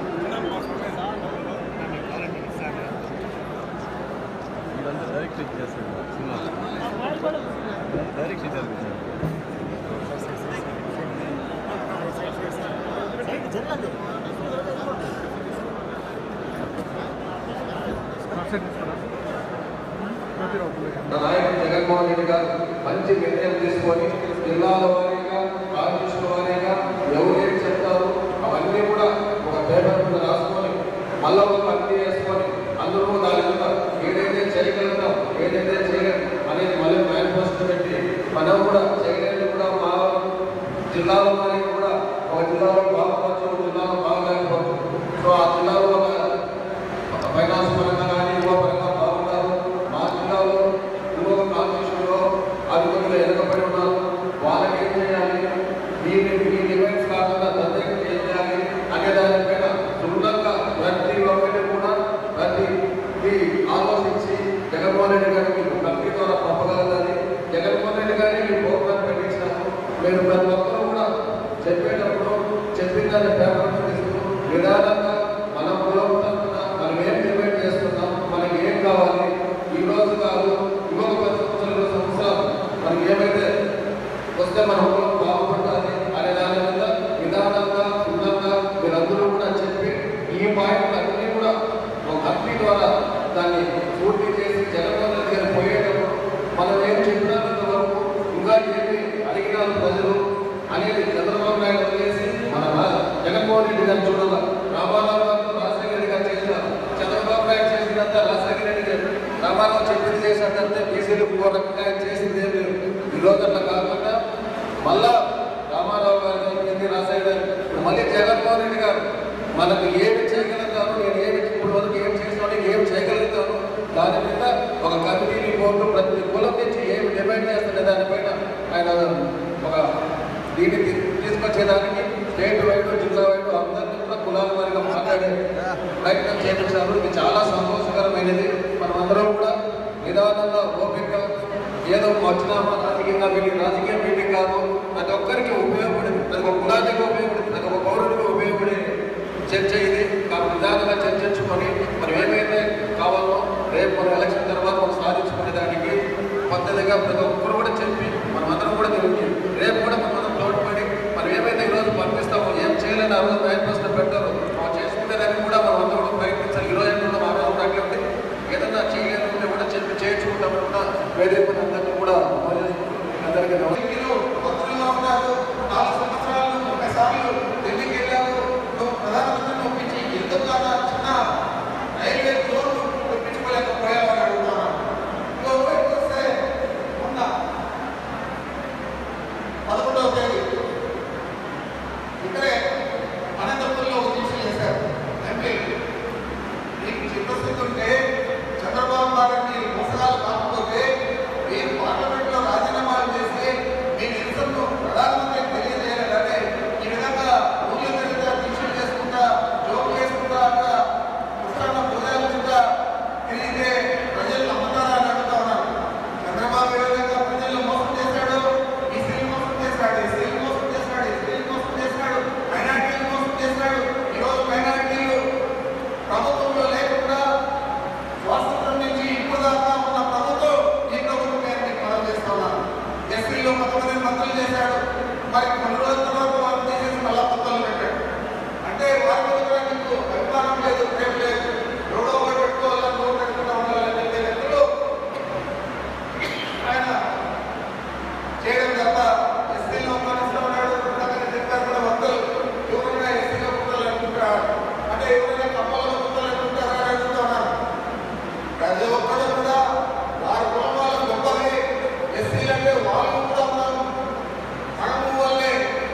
డైరెక్ట్ ఇచ్చేస్తాడు సినిమా డైరెక్ట్ ఇచ్చారు నాయకుడు జగన్మోహన్ రెడ్డి గారు మంచి నిర్ణయం తీసుకొని జిల్లాల వారీగా రాజకీయ వారీగా ఎవరు ఏం చెప్తారు అవన్నీ కూడా ఒక పేపర్ మీద రాసుకొని మళ్ళా ఒక అన్ని వేసుకొని అందరూ దాని మీద ఏదైతే చేయగలుగుతాం ఏదైతే చేయలేం అనేది మళ్ళీ మేనిఫెస్టో పెట్టి మనం కూడా చేయలేదు కూడా మా జిల్లాల వారీగా కూడా ఒక జిల్లాలో బాగుపడచ్చు ఒక జిల్లాలో బాగలేకపోవచ్చు సో ఆ జిల్లాలో ఒక ఫైనాన్స్ పరంగా కానీ యువ పరంగా ఈ ఈ ఈవెంట్స్ కాకుండా అందరికీ చేయాలి అనే దానిపైన క్షుణ్ణంగా ప్రతి ఒక్కరిని కూడా ప్రతి ఈ ఆలోచించి జగన్మోహన్ రెడ్డి గారికి కమిటీ ద్వారా పంపగలగాలి జగన్మోహన్ రెడ్డి గారికి ఈ ప్రోగ్రామ్ పెట్టించినాము మీరు ప్రతి ఒక్కరు కూడా చెప్పేటప్పుడు చెప్పిన దాన్ని పేపర్ తీసుకుని నిదానంగా మన కులం తరఫున మనం ఏం డిబేట్ చేస్తున్నాం మనకి ఏం కావాలి ఈ రోజు కాదు ఇంకొక పది సంవత్సరాలు ఇరవై సంవత్సరాలు మనకి ఏమైతే వస్తే మన కులం బాగుపడాలి అనే దాని మీద నిదానంగా క్షుణ్ణంగా మీరందరూ కూడా చెప్పి ఈ పాయింట్లు అన్నీ కూడా ఒక కమిటీ ద్వారా దాన్ని పూర్తి చేసి జగన్మోహన్ రెడ్డి గారు పోయేటప్పుడు మనం ఏం చెప్పినంత వరకు ఇంకా ఏమి అడిగినారు ప్రజలు అనేది చంద్రబాబు నాయుడు వదిలేసి మన రా- జగన్మోహన్ రెడ్డి గారు చూడాలి రామారావు గారు రాజశేఖర రెడ్డి గారు చేసినారు చంద్రబాబు నాయుడు చేసినంత రాజశేఖర రెడ్డి గారు రామారావు చెప్పింది చేసినంత బీసీలు పూర్వకంగా చేసింది ఏమి లేదు ఈ రోజు అట్లా కాకుండా మళ్ళా రామారావు గారు చెప్పింది రాజశేఖర గారు ఇప్పుడు మళ్ళీ జగన్మోహన్ రెడ్డి గారు మనకు ఏమి చేయగలుగుతాను నేను ఏమి ఇప్పుడు వరకు ఏం చేస్తాను ఏం చేయగలుగుతాను దాని మీద ఒక కమిటీ రిపోర్టు ప్రతి కులం నుంచి ఏమి డిమాండ్ చేస్తుండే దానిపైన ఆయన ఒక దీన్ని తీ- తీసుకొచ్చేదానికి స్టేట్ వైడ్ జిల్లా వైడ్ అందరినీ కూడా కులాల వారిగా మాట్లాడే ప్రయత్నం చేయించారు ఇది చాలా సంతోషకరమైనది మనం అందరం కూడా నిదానంగా ఓపిక ఏదో వచ్చినామా రాజకీయంగా మీటింగ్ రాజకీయ మీటింగ్ కాదు ప్రతి ఒక్కరికి ఉపయోగపడింది ప్రతి ఒక్క కులానికి ఉపయోగపడింది ప్రతి ఒక్క పౌరుడికి ఉపయోగపడే చర్చ ఇది కాబట్టి నిదానంగా చర్చించుకొని మనం ఏమైతే కావాలో రేపు మన ఎలక్షన్ తర్వాత మనం సాధించుకునే దానికి పద్ధతిగా ప్రతి ఒక్కరు కూడా చెప్పి మనం అందరం కూడా దీనికి రేపు కూడా మనం అందరం తోడ్పడి మనం ఏమైతే ఈరోజు పంపిస్తామో ఏం చేయలేని ఆ రోజు ప్రయత్నిస్తే పెట్టారు మనం చేసుకునే దానికి కూడా మనం అందరం కూడా ప్రయత్నించాలి ఈరోజు ఏంటంటే మా మీద ఉన్నట్లయితే ఏదైనా చేయలేకుంటే కూడా చెప్పి చేయించుకుంటామని కూడా వేదిక మీద అందరికీ కూడా అందరికీ నమస్కారం. మీరు మంత్రులుగా ఉన్నారు నాలుగు సంవత్సరాలు ఒకసారి ఢిల్లీకి వెళ్ళారు నువ్వు ప్రధానమంత్రిని ఒప్పించి ఎందుకు అలా చిన్న రైల్వే జోన్ ఒప్పించుకోలేకపోయావని అడుగుతాను ఇంకో వైపు చూస్తే మొన్న పదకొండవ తేదీ ఇక్కడే అనంతపురంలో ఒక దీక్ష చేశారు ఎంపీ మీకు చిత్తశుద్ధి ఉంటే చంద్రబాబు నాయుడిని మోసగాలు కాకపోతే మీరు పార్లమెంట్లో రాజీనామాలు చేసి మీ నిరసనను ప్రధానమంత్రికి తెలియజేయాలని ఈ విధంగా ఊళ్ళో తిరుగుతా దీక్షలు చేసుకుంటా జోకులు చేసుకుంటా అక్కడ పుస్తకాల పూజలు కింద తిరిగితే ప్రజలు నమ్ముతారా అని అడుగుతా ఉన్నారు చంద్రబాబు ఏ విధంగా ప్రజలను మోసం చేశాడు ఈ స్త్రీలు మోసం చేశాడు ఈ స్త్రీలు మోసం చేశాడు ఈ స్త్రీలు మోసం చేశాడు మైనార్టీలు మోసం చేశాడు ఈరోజు మైనార్టీలు ప్రభుత్వంలో లేకుండా స్వాతంత్రం నుంచి ఇప్పుడు దాకా ఉన్న ప్రభుత్వం ఈ ప్రభుత్వం నేను మీకు మనం చేస్తా ఉన్నాను ఎస్పీలో కొంతమంది మంత్రులు చేశాడు మరి కొన్ని రోజుల తర్వాత వాళ్ళు తీసేసి మళ్ళా కొత్తలు పెట్టాడు అంటే వారి మీద కూడా మీకు అభిమానం లేదు ప్రేమ లేదు ఎవడో ఒకటి పెట్టుకోవాలని నోరు పెట్టుకుంటా ఉండాలని చెప్పే వ్యక్తులు ఆయన చేయడం తప్ప ఎస్సీలో ఉపయోగిస్తూ ఉన్నాడు పక్కన చెప్పారు కూడా వద్దలు ఎవరైనా ఎస్సీలో కుట్రలు అనుకుంటారు అంటే ఎవరైనా కమ్మలో కుట్రలు అనుకుంటారా అని అడుగుతా ఉన్నారు ప్రతి ఒక్కరు కూడా వారి కుటుంబాలు గొప్పవి ఎస్సీలు అంటే వాళ్ళు కూడా ఉన్నారు మనము వల్లే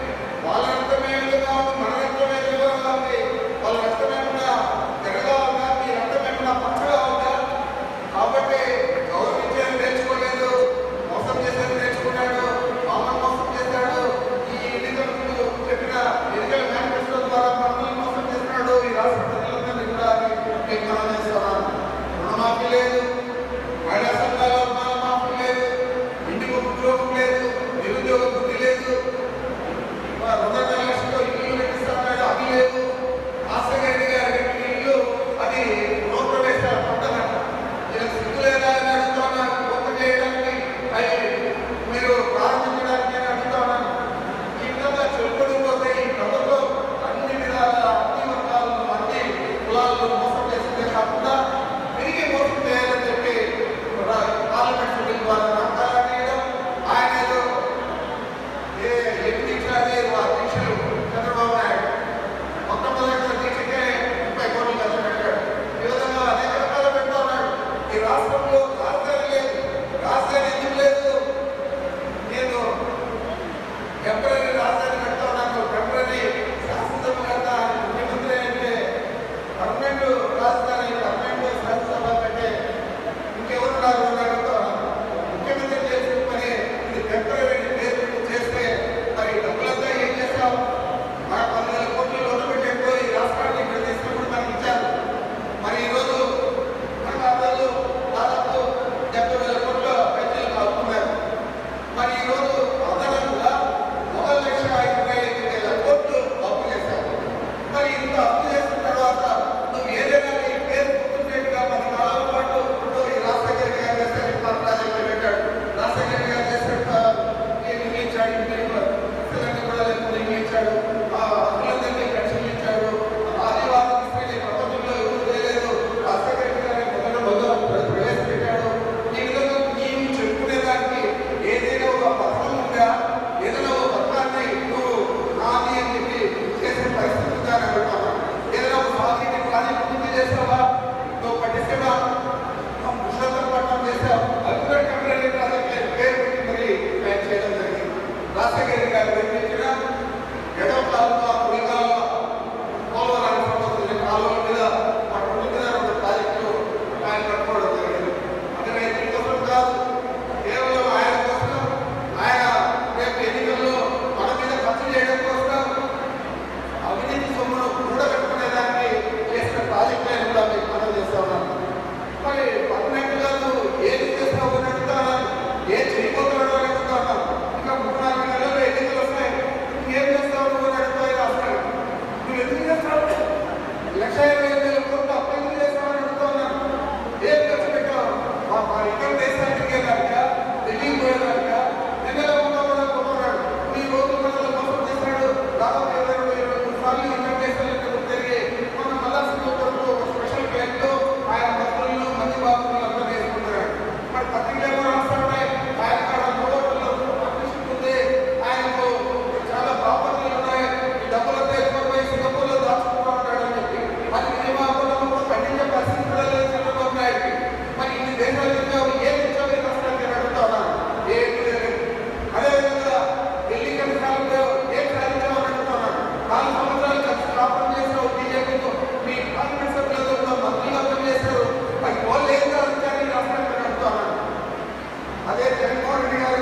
దాదాపు ఇరవై రెండు ఇరవై మూడు సార్లు ఇంటర్నేషనల్ తిరిగి మన మల్లాసింగ్ కొరకు స్పెషల్ ప్లేన్లో ఆయన భక్తులను మంది బాబులను అందరూ వేసుకుంటున్నాడు మరి పత్రికలో రాస్తాడే ఆయన కాడ మూడోట్లో పర్మిషన్ ఉంది ఆయనకు చాలా ప్రాపర్టీలు ఉన్నాయి ఈ డబ్బులతో ఎక్కువ పోయి సింగపూర్లో దాచుకుంటూ ఉంటాడు అని చెప్పి మరి నియమాలను ఖండించే పరిస్థితి కూడా లేదు చంద్రబాబు నాయుడుకి మరి ఇన్ని దేశాలు తిరిగావు ఏం ఇచ్చావు ఈ రాష్ట్రానికి అని అడుగుతా ఉన్నాను ఏమీ లేదు అదేవిధంగా ఢిల్లీ కమిషన్లో ఏం సాధించావు అని అడుగుతా ఉన్నాను నాలుగు సంవత్సరాలు కలిసి కాపురం చేసావు బీజేపీతో మీ పార్లమెంట్ సభ్యులతో కూడా మంత్రులుగా పనిచేశారు మరి వాళ్ళు ఏం సాధించారు ఈ రాష్ట్రానికి అని అడుగుతా ఉన్నాను అదే జగన్మోహన్ రెడ్డి గారు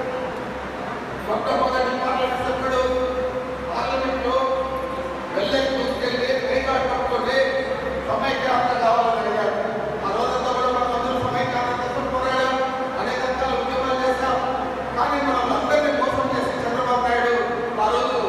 మొట్టమొదటి పార్లమెంట్ సభ్యుడు పార్లమెంట్ లో వెళ్ళకి తీసుకెళ్లి రేఖాట్ పట్టుకొని సమైక్యాంత కావాలని అడిగారు ఆ రోజంతా కూడా మనం అందరూ సమైక్యాంత కోసం పోరాడాం అనేక రకాల ఉద్యమాలు చేశాం కానీ మనం అందరినీ మోసం చేసి చంద్రబాబు నాయుడు ఆ రోజు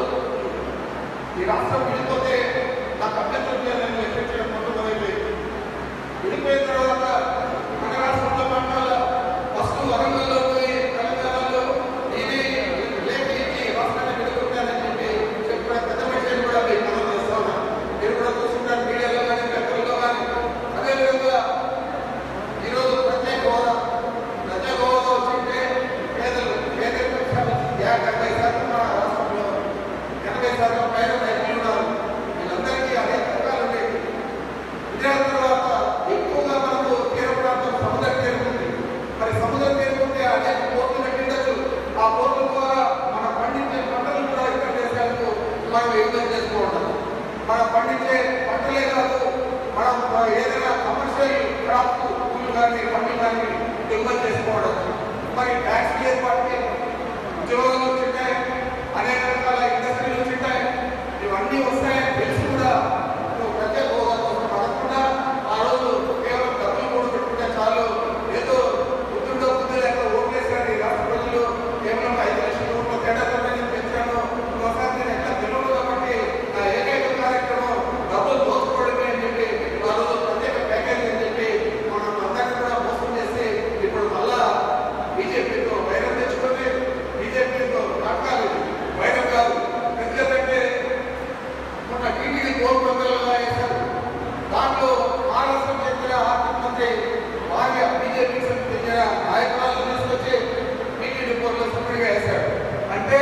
ఈ రాష్ట్రం విడిపోతే నాకు అభ్యంతరం లేదని లెక్కించడం మొట్టమొదలైపోయింది విడిపోయిన తర్వాత మన రాష్ట్రంలో పట్టాల ఫస్ట్ వరంగల్లో పోయి తెలంగాణలో ఇది లేక ఇది రాష్ట్రాన్ని విడుకుంటానని చెప్పి చెప్పిన పెద్ద మనిషిని కూడా మీకు మనం చేస్తా ఉన్నాం మీరు కూడా చూస్తుంటారు మీడియాలో కానీ పేపర్లో కానీ అదేవిధంగా ఈరోజు ప్రత్యేక హోదా ప్రత్యేక హోదా వచ్చింటే పేదలు పేదరికం డెబ్బై శాతం మన రాష్ట్రంలో ఎనభై శాతం పైన రైతులు ఉన్నారు వీళ్ళందరికీ అనేక రకాలు ఉండేవి ఇదే తర్వాత ఎక్కువగా మనకు తీర ప్రాంతం సముద్రం చేరుకుంది మరి సముద్రం చేరుకుంటే అనేక పోర్టులు కట్టిండొచ్చు ఆ పోర్టుల ద్వారా మన పండించే పంటలు కూడా ఇతర దేశాలకు మనం ఎగుమతి చేసుకోవడం మనం పండించే పంటలే కాదు మనం ఏదైనా కమర్షియల్ క్రాప్ పూలు కానీ పంటలు కానీ ఎగుమతి చేసుకోవడం మరి ట్యాక్స్ ఏర్పాటుకి ఉద్యోగాలు వచ్చింటాయి అనేక రకాల ఇండస్ట్రీలు వచ్చింటాయి ఇవన్నీ వస్తాయని తెలిసి కూడా నువ్వు ప్రత్యేక హోదా కోసం పడకుండా ఆ రోజు కేవలం డబ్బులు కూడా పెట్టుకుంటే చాలు ఏదో బుద్ధుడో బుద్ధి లేక ఓట్లేసారు ఈ రాష్ట్ర ప్రజలు కేవలం ఐదు లక్షల రూపాయల తేడాతో నేను పెంచాను ఒకసారి నేను ఎట్లా తెలియదు కాబట్టి నా ఏకైక కార్యక్రమం డబ్బులు దోచుకోవడమే అని చెప్పి ఆ రోజు ప్రత్యేక ప్యాకేజ్ అని చెప్పి మనం అందరినీ కూడా మోసం చేసి ఇప్పుడు మళ్ళా బీజేపీతో వైరం తెచ్చుకొని బీజేపీతో నాటకాలు వైరం కాదు ఎందుకంటే మొన్న టీవీ కోల్కొండలుగా వేశారు దాంట్లో మహారాష్ట్ర చెందిన ఆర్థిక మంత్రి భార్య బీజేపీకి చెందిన నాయకురాలను తీసుకొచ్చి టీవీ రిపోర్ట్లో సభ్యుడిగా వేశాడు అంటే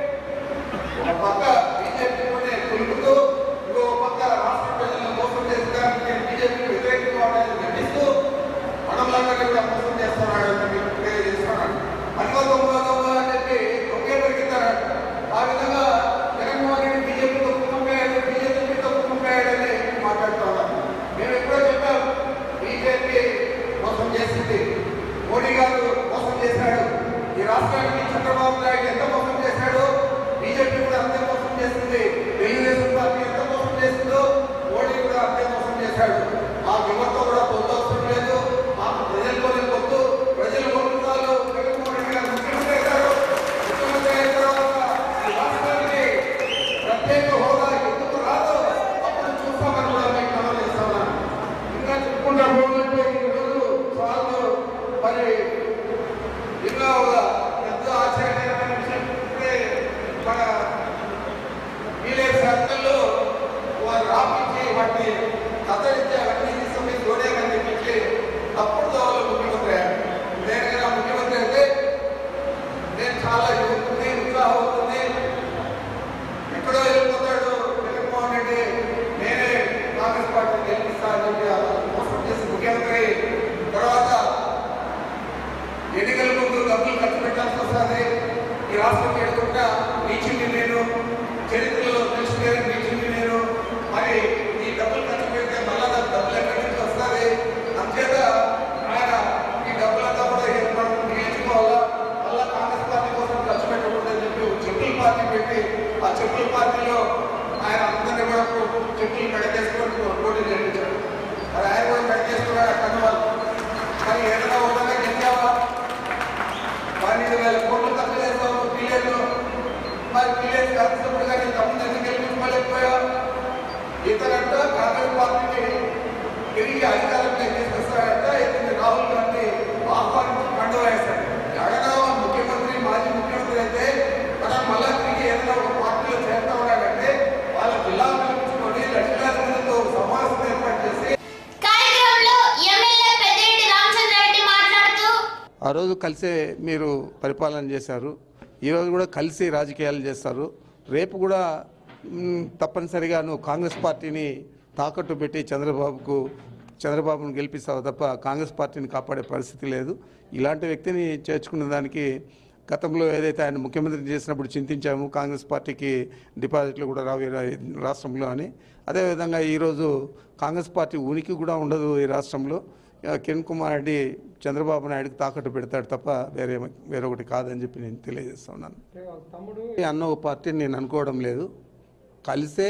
ఒక పక్క బీజేపీ కొనే కొలుపుతూ ఇంకో పక్క రాష్ట్ర ప్రజలను మోసం చేసడానికి నేను బీజేపీకి వ్యతిరేకంగా ఉండాలని నటిస్తూ మనలందరినీ కూడా మోసం చేస్తున్నాడు అని మీకు తెలియజేస్తున్నాడు అనుకో దొంగ దొంగ అని చెప్పి ఒకే పెరుగుతాడు ఆ విధంగా జగన్మోహన్ రెడ్డి బీజేపీతో కుమ్మకాయాడు బీజేపీతో కుమ్మకాయాడని మాట్లాడుతూ ఉన్నాం మేము ఎప్పుడో చెప్పాం బీజేపీ మోసం చేసింది మోడీ గారు మోసం చేశాడు ఈ రాష్ట్రానికి చంద్రబాబు నాయుడు ఎంత మోసం చేశాడు బీజేపీ కూడా అంతే మోసం చేస్తుంది తెలుగుదేశం పార్టీ ఎంత మోసం చేస్తుందో మోడీ కూడా అంతే మోసం చేశాడు ఆ విమర్శ కూడా పొందవసరం లేదు మాకు ప్రజల్లోనే పొందు ప్రజలు ఓటుతారు జగన్మోహన్ రెడ్డి గారు ముఖ్యమంత్రి అవుతారు ముఖ్యమంత్రి అయిన తర్వాత ఈ రాష్ట్రానికి ప్రత్యేక హోదా ఎందుకు రాదో అప్పుడు చూస్తామని కూడా మీకు మనం చేస్తున్నాను ఇంకా చెప్పుకుంటా పోతుంటే ఈరోజు సార్లు మరి ఇంకా ఒక ఎంతో ఆశ్చర్యకరమైన విషయం ఇప్పుడే మన వీలైన శాస్త్రంలో వారు రాపించి వాటిని కథలించి అవన్నీ తీసుకుని చూడేమని చెప్పి తప్పుడు దోవలో ముఖ్యమంత్రి అయ్యారు నేను కనుక ముఖ్యమంత్రి అయితే నేను చాలా యువకుని ఉత్సాహం అవుతుంది ఎక్కడో వెళ్ళిపోతాడు జగన్మోహన్ రెడ్డి నేనే కాంగ్రెస్ పార్టీ గెలిపిస్తానని చెప్పి ఆ రోజు మోసం చేసి ముఖ్యమంత్రి తర్వాత ఎన్నికల ముందు డబ్బులు ఖర్చు పెట్టాల్సి వస్తుంది ఈ రాష్ట్రం ఎడుకుంటా నీచింది నేను చరిత్రలో నిలిచిపోయిన నీచింది నేను మరి ఈ డబ్బులు ఖర్చు పెడితే మళ్ళా నాకు డబ్బులు ఎక్కడి నుంచి వస్తుంది అంచేత ఆయన ఈ డబ్బులంతా కూడా మనం నియోజకవర్గంలో మళ్ళా కాంగ్రెస్ పార్టీ కోసం ఖర్చు పెట్టకూడదని చెప్పి ఒక చెప్పుల పార్టీ పెట్టి ఆ చెప్పుల పార్టీలో ఆయన అందరినీ కూడా చెప్పులు మెడకేసుకొని పోటీ చేయించాడు మరి ఆయన కూడా మెడకేసుకున్నాడు అక్కడ వాళ్ళు మరి ఏదైనా ఉండగా గెలిచావా పన్నెండు వేల కోట్లు ఖర్చు చేస్తావు పిల్లలు మరి పిల్లలు కలిసినప్పుడు కానీ తమ్ముడు ఎందుకు గెలిపించుకోలేకపోయా ఇతరంట కాంగ్రెస్ పార్టీని తిరిగి అధికారంలో తీసుకొస్తాడంట ఇతని రాహుల్ గాంధీ ఆహ్వానించి కండు వేస్తాడు జగన్ ముఖ్యమంత్రి మాజీ ముఖ్యమంత్రి అయితే మనం మళ్ళా తిరిగి ఏదైనా ఒక పార్టీలో చేస్తా ఉన్నాడు రోజు కలిసే మీరు పరిపాలన చేశారు ఈరోజు కూడా కలిసి రాజకీయాలు చేస్తారు రేపు కూడా మ్, తప్పనిసరిగా నువ్వు కాంగ్రెస్ పార్టీని తాకట్టు పెట్టి చంద్రబాబుకు చంద్రబాబును గెలిపిస్తావు తప్ప కాంగ్రెస్ పార్టీని కాపాడే పరిస్థితి లేదు ఇలాంటి వ్యక్తిని చేర్చుకున్న దానికి గతంలో ఏదైతే ఆయన ముఖ్యమంత్రి చేసినప్పుడు చింతించాము కాంగ్రెస్ పార్టీకి డిపాజిట్లు కూడా రావు ఈ రా- రాష్ట్రంలో అని అదేవిధంగా ఈరోజు కాంగ్రెస్ పార్టీ ఉనికి కూడా ఉండదు ఈ రాష్ట్రంలో ఆ, కిరణ్ కుమార్ రెడ్డి చంద్రబాబు నాయుడుకి తాకట్టు పెడతాడు తప్ప వేరే వేరొకటి కాదని చెప్పి నేను తెలియజేస్తున్నాను ఈ అన్న ఒక పార్టీని నేను అనుకోవడం లేదు కలిసే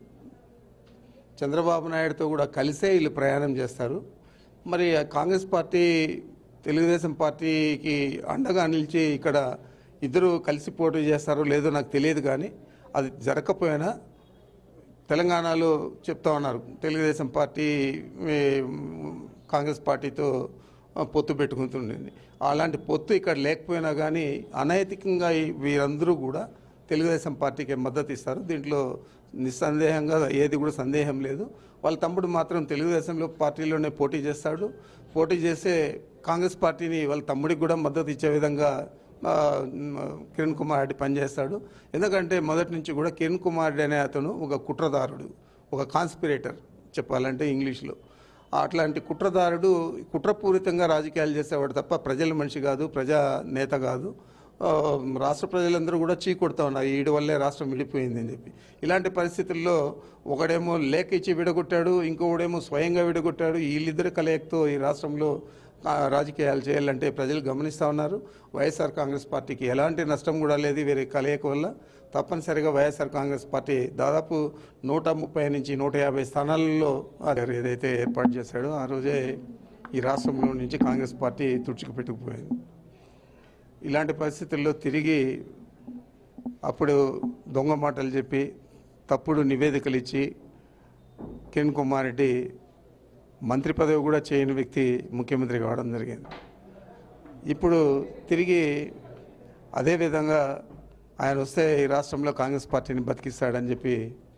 చంద్రబాబు నాయుడుతో కూడా కలిసే వీళ్ళు ప్రయాణం చేస్తారు మరి ఆ కాంగ్రెస్ పార్టీ తెలుగుదేశం పార్టీకి అండగా నిలిచి ఇక్కడ ఇద్దరు కలిసి పోటీ చేస్తారో లేదో నాకు తెలియదు కానీ అది జరగకపోయినా తెలంగాణలో చెప్తా ఉన్నారు తెలుగుదేశం పార్టీ ఏ, కాంగ్రెస్ పార్టీతో ఆ, పొత్తు పెట్టుకుంటుండేది అలాంటి పొత్తు ఇక్కడ లేకపోయినా కానీ అనైతికంగా ఈ వీరందరూ కూడా తెలుగుదేశం పార్టీకి మద్దతు ఇస్తారు దీంట్లో నిస్సందేహంగా ఏది కూడా సందేహం లేదు వాళ్ళ తమ్ముడు మాత్రం తెలుగుదేశంలో పార్టీలోనే పోటీ చేస్తాడు పోటీ చేసే కాంగ్రెస్ పార్టీని వాళ్ళ తమ్ముడికి కూడా మద్దతు ఇచ్చే విధంగా ఆ, మ్, కిరణ్ కుమార్ రెడ్డి పనిచేస్తాడు ఎందుకంటే మొదటి నుంచి కూడా కిరణ్ కుమార్ రెడ్డి అనే అతను ఒక కుట్రదారుడు ఒక కాన్స్పిరేటర్ చెప్పాలంటే ఇంగ్లీష్లో అట్లాంటి కుట్రదారుడు కుట్రపూరితంగా రాజకీయాలు చేసేవాడు తప్ప ప్రజల మనిషి కాదు ప్రజా నేత కాదు ఆ, రాష్ట్ర ప్రజలందరూ కూడా చీకొడతా ఉన్నారు ఈడి వల్లే రాష్ట్రం విడిపోయింది అని చెప్పి ఇలాంటి పరిస్థితుల్లో ఒకడేమో లేఖ ఇచ్చి విడగొట్టాడు ఇంకొకడేమో స్వయంగా విడగొట్టాడు వీళ్ళిద్దరి కలయికతో ఈ రాష్ట్రంలో ఆ, రాజకీయాలు చేయాలంటే ప్రజలు గమనిస్తూ ఉన్నారు వైఎస్ఆర్ కాంగ్రెస్ పార్టీకి ఎలాంటి నష్టం కూడా లేదు వేరే కలయిక వల్ల తప్పనిసరిగా వైఎస్ఆర్ కాంగ్రెస్ పార్టీ దాదాపు నూట ముప్పై నుంచి నూట యాభై స్థానాలలో అది ఏదైతే ఏర్పాటు చేశాడో ఆ రోజే ఈ రాష్ట్రంలో నుంచి కాంగ్రెస్ పార్టీ తుడుచుకు పెట్టుకుపోయింది ఇలాంటి పరిస్థితుల్లో తిరిగి అప్పుడు దొంగ మాటలు చెప్పి తప్పుడు నివేదికలు ఇచ్చి కిరణ్ కుమార్ రెడ్డి మంత్రి పదవి కూడా చేయని వ్యక్తి ముఖ్యమంత్రి కావడం జరిగింది ఇప్పుడు తిరిగి అదే విధంగా ఆయన వస్తే ఈ రాష్ట్రంలో కాంగ్రెస్ పార్టీని బతికిస్తాడని చెప్పి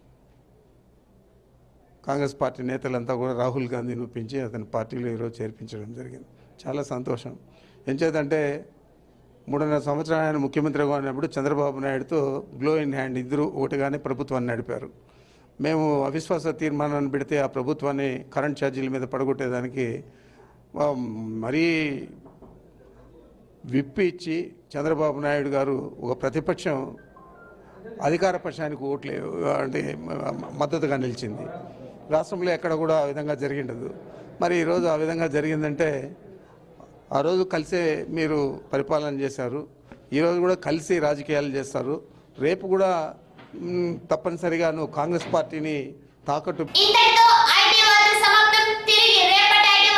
కాంగ్రెస్ పార్టీ నేతలంతా కూడా రాహుల్ గాంధీని ఒప్పించి అతని పార్టీలో ఈరోజు చేర్పించడం జరిగింది చాలా సంతోషం ఎంచేదంటే మూడున్నర సంవత్సరాలు ఆయన ముఖ్యమంత్రిగా ఉన్నప్పుడు చంద్రబాబు నాయుడుతో గ్లో ఇన్ హ్యాండ్ ఇద్దరు ఒకటిగానే ప్రభుత్వాన్ని నడిపారు మేము అవిశ్వాస తీర్మానాన్ని పెడితే ఆ ప్రభుత్వాన్ని కరెంట్ ఛార్జీల మీద పడగొట్టేదానికి ఆ, మరీ విప్పి ఇచ్చి చంద్రబాబు నాయుడు గారు ఒక ప్రతిపక్షం అధికార పక్షానికి ఓట్లే అంటే మ- మద్దతుగా నిలిచింది రాష్ట్రంలో ఎక్కడ కూడా ఆ విధంగా జరిగిండదు మరి ఈరోజు ఆ విధంగా జరిగిందంటే ఆ రోజు కలిసే మీరు పరిపాలన చేశారు ఈరోజు కూడా కలిసి రాజకీయాలు చేస్తారు రేపు కూడా మ్, తప్పనిసరిగా నువ్వు కాంగ్రెస్ పార్టీని తాకట్టు ఇంతటితో ఐటీ వార్త సమాప్తం తిరిగి రేపటి ఐటీ